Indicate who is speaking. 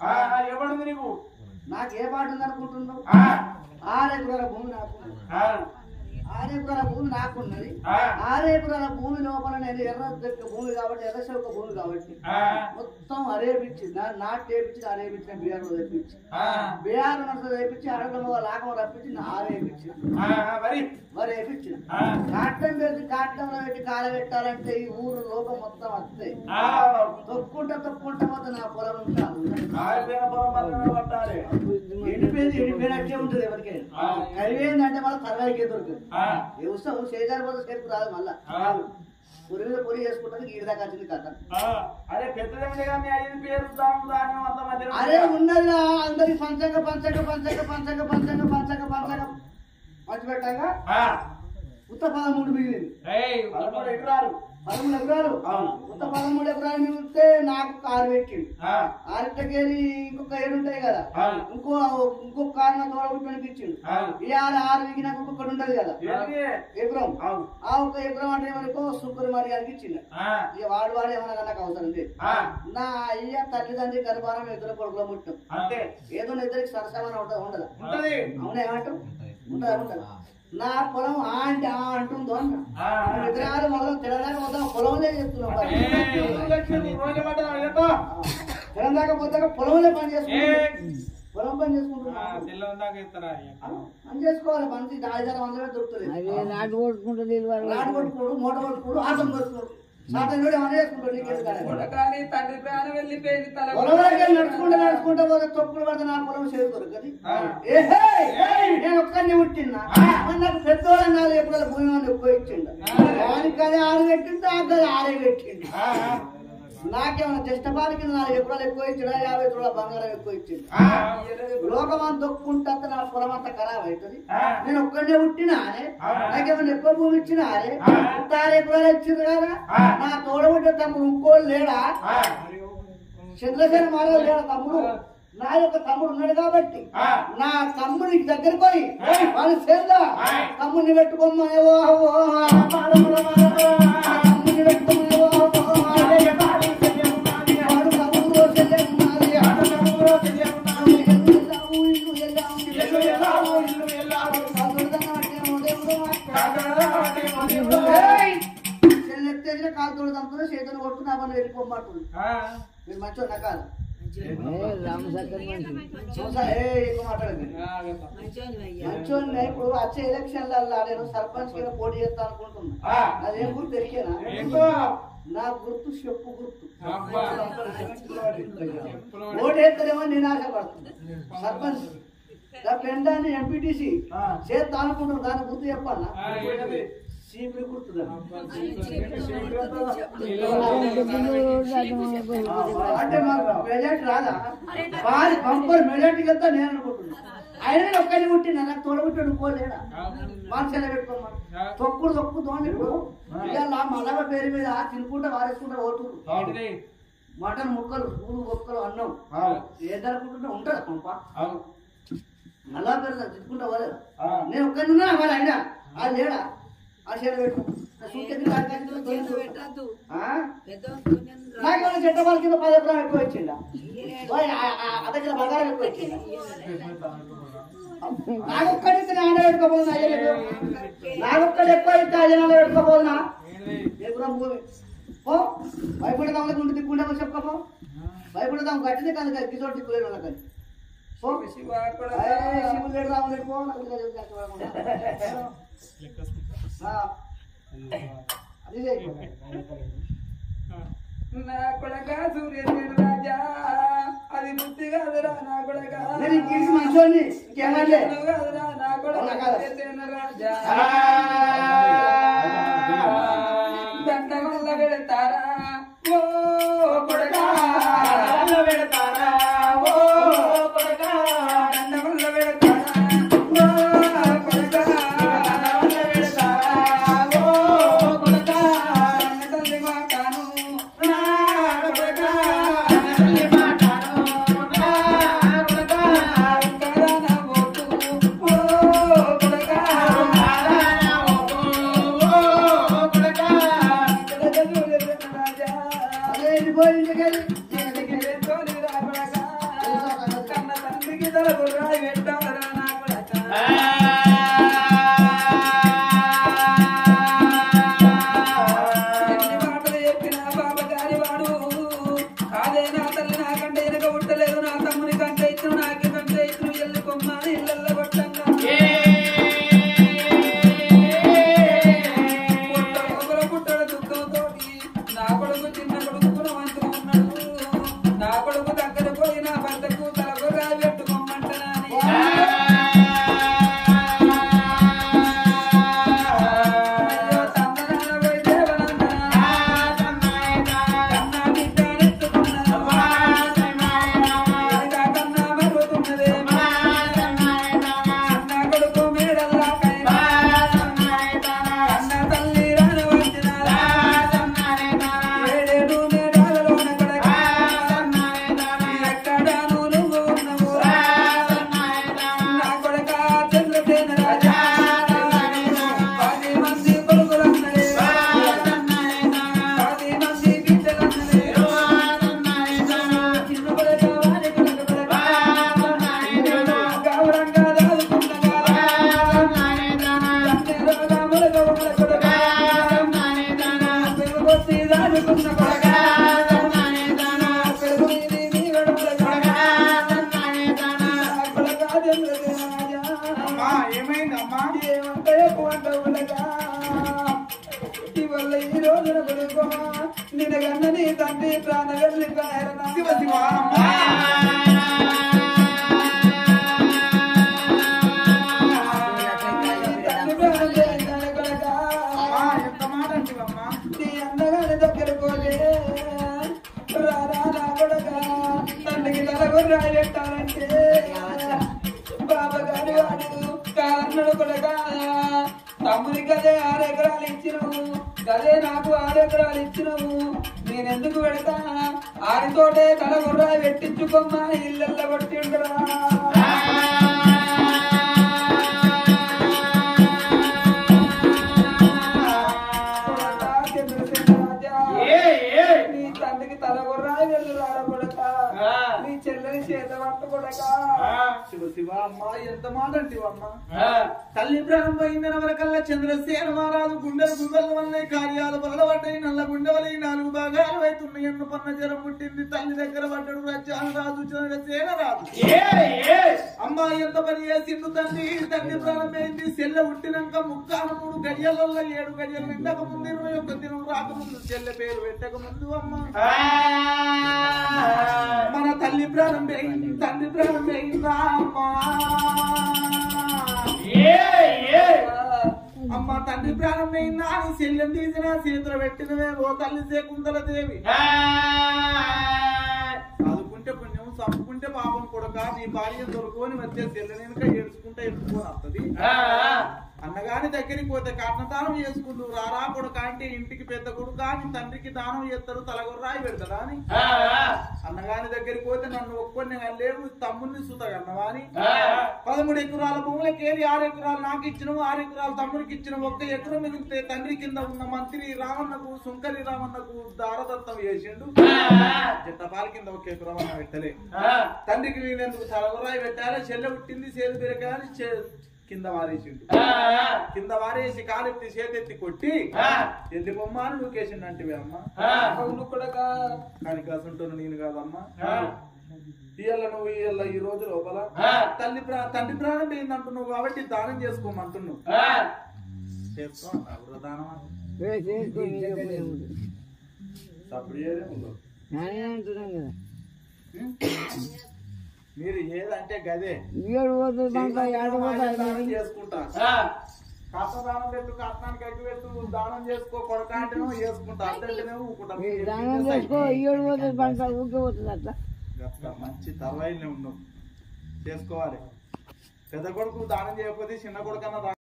Speaker 1: ఆ, ఆ, ఏమడుంది నీకు
Speaker 2: నాకు ఏ పాట ఉంది అనుకుంటున్నావు
Speaker 1: ఆ,
Speaker 2: ఆరేకురాల భూమి నాకు
Speaker 1: ఆ,
Speaker 2: ఆరేకురాల భూమి నాకున్నది
Speaker 1: ఆ,
Speaker 2: ఆరేకురాల భూమి లోపల నేను ఎర్ర దొక్క భూమి కాబట్టి ఎర్ర చౌక భూమి కాబట్టి
Speaker 1: ఆ,
Speaker 2: మొత్తం అరేపించి నాటు వేపించి అరేపించిన బీఆర్లో తెప్పించి
Speaker 1: ఆ,
Speaker 2: బీఆర్ నర్సు తెప్పించి అడగలో లాకం రప్పించి నా ఆరేపించి
Speaker 1: ఆ, మరి
Speaker 2: మరి వేపించిన
Speaker 1: ఆ,
Speaker 2: కాటం పెట్టి కాటంలో పెట్టి కాలబెట్టాలంటే ఈ ఊరు లోకం మొత్తం వస్తాయి
Speaker 1: ఆ,
Speaker 2: తొక్కుంటా తొక్కుంటా పోతే నా పొలం ఉంటాను
Speaker 1: ఆరిపోయిన పొలం పక్కన పట్టాలి
Speaker 2: ఎండిపోయింది ఎండిపోయినట్టే ఉంటుంది ఎవరికైనా
Speaker 1: ఆ.
Speaker 2: కరివేందంటే మళ్ళీ కరవాయికే దొరుకుతుంది
Speaker 1: ఆ,
Speaker 2: వ్యవసాయం చేజారి పోతే సేపు రాదు మళ్ళా
Speaker 1: ఆ,
Speaker 2: పొరి మీద పొరి చేసుకుంటుంది గీడి దాకా వచ్చింది కథ
Speaker 1: ఆ, అదే పెద్దదేమిటి కానీ ఐదు పేరు దాము ధాన్యం అంత మధ్యలో
Speaker 2: అరే ఉన్నదిరా అందరికి పంచంగ పంచంగ పంచంగ పంచంగ పంచంగ పంచంగ పంచంగ పంచి పెట్టాక
Speaker 1: ఆ,
Speaker 2: ఉత్త పదమూడు మిగిలింది
Speaker 1: ఏయ్, పదమూడు ఎకరాలు
Speaker 2: పదమూడు ఎకరాలు
Speaker 1: అవును.
Speaker 2: ఉత్త పదమూడు ఎకరాలు మిగిలితే నాకు కారు పెట్టింది
Speaker 1: ఆ,
Speaker 2: ఆరుటకేరి ఇంకొక ఏడు ఉంటాయి కదా
Speaker 1: అవును.
Speaker 2: ఇంకో ఇంకొక కారు నాకు తోడబుట్టి ఇచ్చిండు
Speaker 1: అవును.
Speaker 2: ఇవాళ ఆరు మిగిలినాక ఇంకొకటి ఉంటది కదా
Speaker 1: ఏంటి?
Speaker 2: ఎకరం
Speaker 1: అవును.
Speaker 2: ఆ ఒక ఎకరం అంటే మనకు సూపర్ మరి గారికి ఇచ్చిండు
Speaker 1: ఆ,
Speaker 2: ఇక వాడు వాడు ఏమన్నా నాకు అవసరం లేదు
Speaker 1: ఆ,
Speaker 2: నా అయ్య తల్లిదండ్రి గర్భానం ఇద్దరు కొడుకులో ముట్టం
Speaker 1: అంతే
Speaker 2: ఏదో ఇద్దరికి సరసమైన ఉండదు ఉండదు
Speaker 1: ఉంటది
Speaker 2: అవునా ఏమంటావు ఉంటదా ఉంటదా నా పొలం ఆ అంటే ఆ అంటుందో అన్న
Speaker 1: ఆ,
Speaker 2: విగ్రహాలు మొదలు తెలంగాణ మొదలు పొలంలో చెప్తున్నాం మరి.
Speaker 1: ఏయ్, ఊరు లక్ష్మి, రోజు మాట అడగతా?
Speaker 2: తెలంగాణ పోతాక పొలంలో పని
Speaker 1: ఏయ్,
Speaker 2: చేసుకుంటున్నాం పొలం పని
Speaker 1: ఆ,
Speaker 2: చేసుకుంటున్నాం
Speaker 1: తెల్ల ఉందాక ఇస్తారా
Speaker 2: పని చేసుకోవాలి మంచి ఆయుధాలు అందరూ దొరుకుతుంది
Speaker 3: అవి నాటు కొట్టుకుంటూ నిలబడి
Speaker 2: నాటు కొట్టుకోడు మూట కొట్టుకోడు ఆటం కొట్టుకోడు సాటం కూడా ఏమైనా చేసుకుంటాడు నీకేది కానీ
Speaker 4: కొడకాని తండ్రి ప్రాణం వెళ్ళిపోయింది తల
Speaker 2: పొలంలోకి నడుచుకుంటూ నడుచుకుంటూ పోతే తొక్కుడు పడితే నా పొలం చేరు దొరకది
Speaker 1: ఆ.
Speaker 2: ఏహే! నేను ఒక్కరిని పుట్టినా మరి నాకు పెద్దోళ్ళ నాలుగు ఎప్పుడు భూమి అని ఎక్కువ ఇచ్చిండు దానికి అది ఆరు పెట్టిండు దానికి అది ఆరే పెట్టిండు
Speaker 1: ఆ, ఆ,
Speaker 2: నాకేమైనా చెష్టపాలి కింద నాలుగు ఎకరాలు ఎక్కువ ఇచ్చిండు యాభై ఎకరాల బంగారం ఎక్కువ ఇచ్చిండు
Speaker 1: ఆ,
Speaker 2: లోకమంతా దొక్కుంటే నా పొలం అంతా ఖరాబ్ అవుతుంది
Speaker 1: ఆ.
Speaker 2: నేను ఒక్కడే పుట్టినా
Speaker 1: ఆ.
Speaker 2: నాకేమైనా ఎక్కువ భూమి ఇచ్చినా
Speaker 1: ఆ.
Speaker 2: ఆరు ఎకరాలు ఇచ్చింది కదా
Speaker 1: ఆ.
Speaker 2: నా తోడబుట్టే తమ్ముడు ఇంకోళ్ళు లేడా
Speaker 1: ఆ,
Speaker 2: చంద్రసేన మాధవ్ లేడా తమ్ముడు నా యొక్క తమ్ముడు ఉన్నాడు కాబట్టి
Speaker 1: ఆ.
Speaker 2: నా తమ్ముడికి దగ్గర పోయి
Speaker 1: ఏయ్.
Speaker 2: వాళ్ళు చేద్దా
Speaker 1: ఏయ్.
Speaker 2: తమ్ముడిని పెట్టుకోమని ఓ ఓ, ఆ, తమ్ముడిని పెట్టుకోమని ఓ ఓ, ఆ, వాడు తమ్ముడు చెల్లె ఉన్నది. ఆమె ఎల్లు ఎల్లావు, ఇల్లు ఎల్లావు, కాదురుదన్న వాటేమో దేవుడు. ఏయ్. చెల్లె ఎత్తేసిన కాలు తోడు తమ్ముడు చేతులు కొట్టు నా పని వెళ్ళిపోమంటుంది
Speaker 1: ఆ,
Speaker 2: మీరు మంచిగా కాదు
Speaker 3: రామసక్కర్ మనిషి
Speaker 2: చూసా ఏ ఎక్కువ మాట్లాడదు మంచోని ఇప్పుడు వచ్చే ఎలక్షన్లలో నేను సర్పంచ్ కింద పోటీ చేస్తా అనుకుంటున్నా
Speaker 1: ఆ.
Speaker 2: అదేం గుర్తు తెలియనా
Speaker 1: ఏంటో?
Speaker 2: నా గుర్తు చెప్పు గుర్తు
Speaker 1: అబ్బా.
Speaker 2: ఓటేస్తారేమో నేను ఆశపడుతున్నా సర్పంచ్ నా పెండాన్ని ఎంపీటీసీ
Speaker 1: ఆ.
Speaker 2: చేస్తా అనుకుంటున్నా దాని గుర్తు చెప్పన్నా
Speaker 1: ఆ, ఏంటది?
Speaker 2: చీపురి గుర్తుదా అంటే మాకు మెజార్టీ రాదా వారి పంపర్ మెజార్టీకి వెళ్తా నేను అనుకుంటున్నా ఆయన ఒక్కడిని పుట్టిన నాకు తోడబుట్టాడు పోలేడా మనసులో పెట్టుకోమని తొక్కుడు తొక్కు తోండి ఇప్పుడు ఇవాళ మలవ పేరు మీద తినుకుంటా వారేసుకుంటా ఓటురు
Speaker 1: ఏంటిది?
Speaker 2: మటన్ ముక్కలు పూలు మొక్కలు అన్నం ఏదనుకుంటుంటే ఉంటుందా పంప
Speaker 1: అవును.
Speaker 2: మళ్ళా పేరు తినుకుంటా పోలేదు
Speaker 1: ఆ.
Speaker 2: నేను ఒక్కడిని ఉన్నా వాళ్ళ ఆయన ఆ లేడా ఆ చీర పెట్టు ఆ సూట్కేసు కాడికి తోయించు. ఆ? నాకేమైనా చెట్ట వాళ్ళ కింద పది ఎకరాలు ఎక్కువ ఇచ్చిందా ఓయ్, ఆ- ఆ- అర్ధ కిలో బంగారం ఎక్కువ ఇచ్చిందా నాకొక్కడితే నాన్న పెట్టుకోబోతున్నా అయ్యలేదు నాకొక్కడు ఎక్కువ ఇస్తే అయ్యనాలు పెట్టుకోబోతున్నా
Speaker 1: ఏంటిది?
Speaker 2: ఎగురం భూమి ఓ భయపడదాం ఉండి దిక్కుంటే చెప్పకపో భయపడదాం కట్టితే కానీ గిజోటి దిక్కులేదు వాళ్ళకి ఓ ఏయ్, శివుడు లేడు రాముడు లేడు పో నాకు ఇంకా చెప్పు, నాకు రాకుండా. ఆ, అది చేయి.
Speaker 4: నా కొడక సూర్యదేవుడు రాజా అది బుద్ధి కాదురా నా కొడక
Speaker 2: నేను ఇంక ఇంటి మంచోడిని ఇంకేమనలే
Speaker 4: కాదురా నా కొడక
Speaker 2: అవునా కాదా?
Speaker 4: సూర్యదేవుడు రాజా
Speaker 1: ఆ.
Speaker 4: దండ వల్ల పెడతారా ఓ కొడక
Speaker 1: అల్ల పెడతారా? ఓ కొడకా.
Speaker 4: దండ వల్ల పెడతారా ఓ కొడక
Speaker 1: అల్ల పెడతారా? ఓ కొడకా.
Speaker 4: దండ తల్లి మాటాను
Speaker 1: నా కొడకా. తల్లి మాటను. నా కొడకా.
Speaker 4: కరాన ఓటు ఓ కొడక
Speaker 1: ఆరాన
Speaker 4: రాయి పెట్టాలరా నా కొడక ఎన్ని మాటలు చెప్పినా బాబ గారి వాడు అదే నా తల్లి నాకంటే వెనక పుట్టలేదు నా తమ్ముని కంటే ఇచ్చిన నాకే కంటే ఇచ్చిన ఎల్లు కొమ్మని ఇళ్ళల్లో కొట్టంగా పుట్ట లోపల పుట్టడ దుఃఖంతోటి నా కొడుకు చిన్న కొడుకు గుణవంతుడు ఉన్నాడు నా కొడుకు దగ్గర పోయి నా భర్తకు తలకు రాయి పెట్టుకోమంటున్నాని అయ్యో తందనాల పోయి దేవనందనా కన్నా బిడ్డనెత్తుకున్నా ఎనక కన్నా మరుగుతున్నదే అన్న కొడుకు మేడల్లాకైనా అన్న తల్లి రాను వచ్చినారా ఏడేడు మేడాలలోన కొడక ఎక్కడాను నువ్వు ఉన్నవు నా కొడక చంద్రసేన రాజా పది మంది కొడుకులన్నలే పది మంది బిడ్డలన్నలే చిన్న కొడక వారి కొడక కొడక గౌరంగా దాదుకున్నగా తండ్రి రోగముల గౌరముల కొడక పెరుగు పొత్తి దాదుకున్న కొడక పెరుగు ఇది నీ వెడముల కొడక కొడక చంద్రసేన రాజా
Speaker 1: అమ్మా ఏమైందమ్మా
Speaker 4: ఏమంటే ఎక్కువంట ఉండగా ఇవల్ల ఈ రోజున కొడుకో నిన్న కన్న నీ తండ్రి ప్రాణగల్లి
Speaker 1: శివ శివ అమ్మా అమ్మా ఎంత మాట అంటివమ్మా
Speaker 4: నీ అందగాని దగ్గర పోలే రారా నా కొడక తండ్రికి తలకు రాయి పెట్టాలంటే బాబా గారి వాడు కారణుడు కొడక తమ్ముని గదే ఆరు ఎకరాలు ఇచ్చినవు గదే నాకు ఆరు ఎకరాలు ఇచ్చినవు నేనెందుకు పెడతా ఆడితోటే తల గుర్రాయి పెట్టించుకోమ్మా ఇళ్ళల్ల పట్టి ఉండరా కొడకా, చంద్రసేన రాజా.
Speaker 1: ఏ ఏ
Speaker 4: నీ తండ్రికి తల గుర్రాయి వెళ్ళు రాడ కొడక
Speaker 1: ఆ.
Speaker 4: నీ చెల్లెని చేత పట్టు కొడక
Speaker 1: శివ శివ అమ్మా ఎంత మాట అంటివమ్మా తల్లి ప్రాణం పోయిందని వరకల్లా చంద్రసేన మహారాజు గుండెలు గుండెల వల్ల కార్యాలు బలపడ్డాయి నల్ల గుండెవలి నాలుగు భాగాలు అవుతున్నాయి ఎన్ను పన్న జ్వరం పుట్టింది తల్లి దగ్గర పడ్డాడు రచ్చాను రాజు చంద్రసేన రాజు అమ్మా ఎంత పని చేసిండు తండ్రి తండ్రి ప్రాణం పోయింది సెల్లె పుట్టినాక ముక్కాన మూడు గడియలలో ఏడు గడియలు నిండక ముందు ఇరవై ఒక్క దినం రాకముందు చెల్లె పేరు పెట్టక ముందు అమ్మ మన తల్లి ప్రాణం పోయింది తండ్రి ప్రాణం పోయిందా అమ్మా అమ్మ తండ్రి ప్రాణం పోయిందా అని చెల్లెం తీసిన చేతులు పెట్టినవే ఓ తల్లి శకుంతల దేవి చదువుకుంటే పుణ్యం చంపుకుంటే పాపం కొడక నీ భార్య దొరుకుని వచ్చే చెల్లెనక ఏడ్చుకుంటే ఎత్తుకొని వస్తుంది అన్నగాని దగ్గరికి పోతే కట్నదానం చేసుకుంటూ రారా కొడుక అంటే ఇంటికి పెద్ద కొడుక నీ తండ్రికి దానం చేస్తాడు తలగొర్రాయి పెడతాడా అని అన్నగాని దగ్గరికి పోతే నన్ను ఒక్కొని లేవు తమ్ముడిని సుతగన్నవా అని పదమూడు ఎకరాల భూములకి ఏది ఆరు ఎకరాలు నాకు ఇచ్చినవు ఆరు ఎకరాలు తమ్ముడికి ఇచ్చిన ఒక్క ఎకరం మిగిలితే తండ్రి కింద ఉన్న మంత్రి రామన్నకు సుంకరి రామన్నకు దారదత్తం చేసిండు జట్టపాల కింద ఒక ఎకరం అన్న పెట్టలే తండ్రికి వీళ్ళెందుకు తలగొరాయి పెట్టాలి చెల్లె పుట్టింది చేదు పెరగాలి కింద వారేసిండు కింద వారేసి కాలెత్తి చేతెత్తి కొట్టి ఎల్లి బొమ్మను నూకేసిండు అంటే అమ్మ
Speaker 4: అవును కొడక
Speaker 1: కానీ కాసుంటున్న నేను కాదమ్మా ఇయ్యాల నువ్వు ఇయ్యాల ఈ రోజు లోపల తల్లి ప్రా- తండ్రి ప్రాణం ఏందంటున్నావు కాబట్టి దానం చేసుకోమంటున్నావు చేసుకో అప్పుడు దానం అప్పుడు ఏదే ఉందో
Speaker 3: నేనే అంటున్నాను కదా
Speaker 1: మీరు ఏదంటే గదే
Speaker 3: ఏడు పోతుంది బంక ఏడు
Speaker 1: దానం
Speaker 3: పోతుంది
Speaker 1: చేసుకుంటా కాస్త దానం పెట్టు కట్నానికి అగ్గి పెట్టు దానం చేసుకో కొడక అంటేనే చేసుకుంటా అంటేనే ఊకుంటా
Speaker 3: మీరు దానం చేసుకో ఏడు పోతుంది బంక ఊకే పోతుంది అట్లా
Speaker 1: గట్ల మంచి తర్వాయినే ఉన్నావు చేసుకోవాలి పెద్ద కొడుకు దానం చేయకపోతే చిన్న కొడుకన్నా